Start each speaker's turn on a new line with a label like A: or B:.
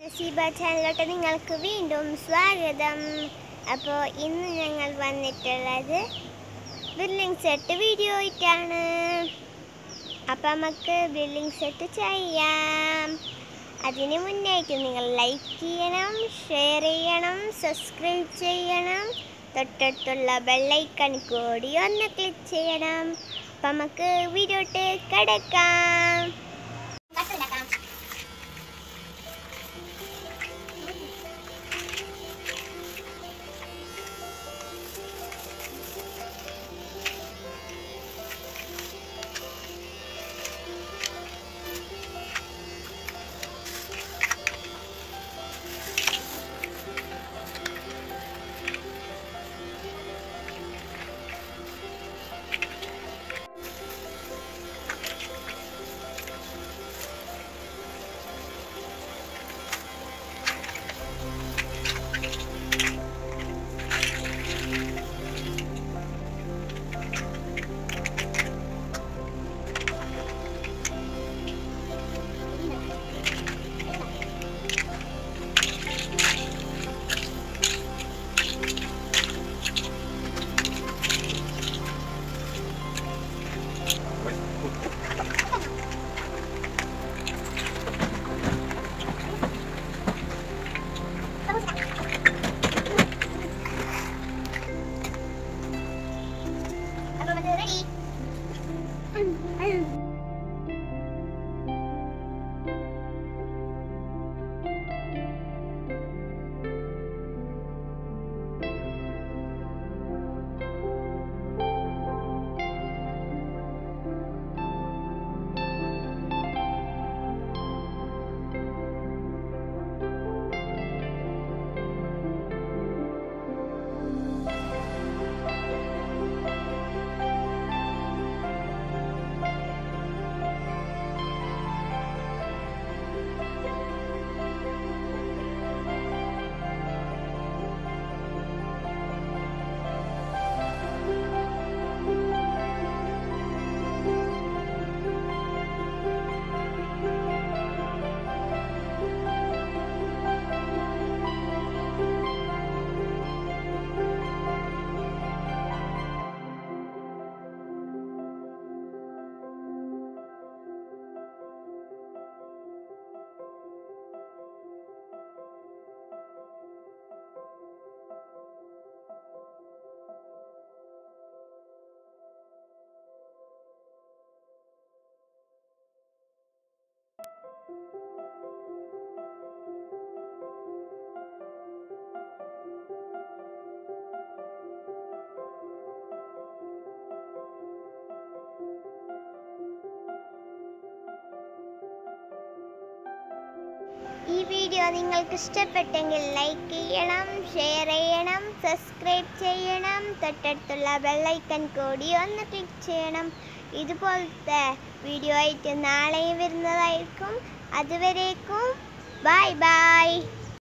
A: സീബ ചാനലിലോട്ട് നിങ്ങൾക്ക് വീണ്ടും സ്വാഗതം അപ്പോൾ ഇന്ന് ഞങ്ങൾ വന്നിട്ടുള്ളത് ബിൽഡിംഗ് സെറ്റ് വീഡിയോ ആയിട്ടാണ് അപ്പം നമുക്ക് ബിൽഡിംഗ് സെറ്റ് ചെയ്യാം അതിന് മുന്നായിട്ട് നിങ്ങൾ ലൈക്ക് ചെയ്യണം ഷെയർ ചെയ്യണം സബ്സ്ക്രൈബ് ചെയ്യണം തൊട്ടടുത്തുള്ള ബെല്ലൈക്കൺ കൂടി ഒന്ന് ക്ലിക്ക് ചെയ്യണം അപ്പം നമുക്ക് വീഡിയോട്ട് കിടക്കാം അപ്പോൾ അത് റെഡി ഈ വീഡിയോ നിങ്ങൾക്ക് ഇഷ്ടപ്പെട്ടെങ്കിൽ ലൈക്ക് ചെയ്യണം ഷെയർ ചെയ്യണം സബ്സ്ക്രൈബ് ചെയ്യണം തൊട്ടടുത്തുള്ള ബെല്ലൈക്കൺ കൂടി ഒന്ന് ക്ലിക്ക് ചെയ്യണം ഇതുപോലത്തെ വീഡിയോ ആയിട്ട് നാളെയും വരുന്നതായിരിക്കും അതുവരേക്കും ബൈ ബൈ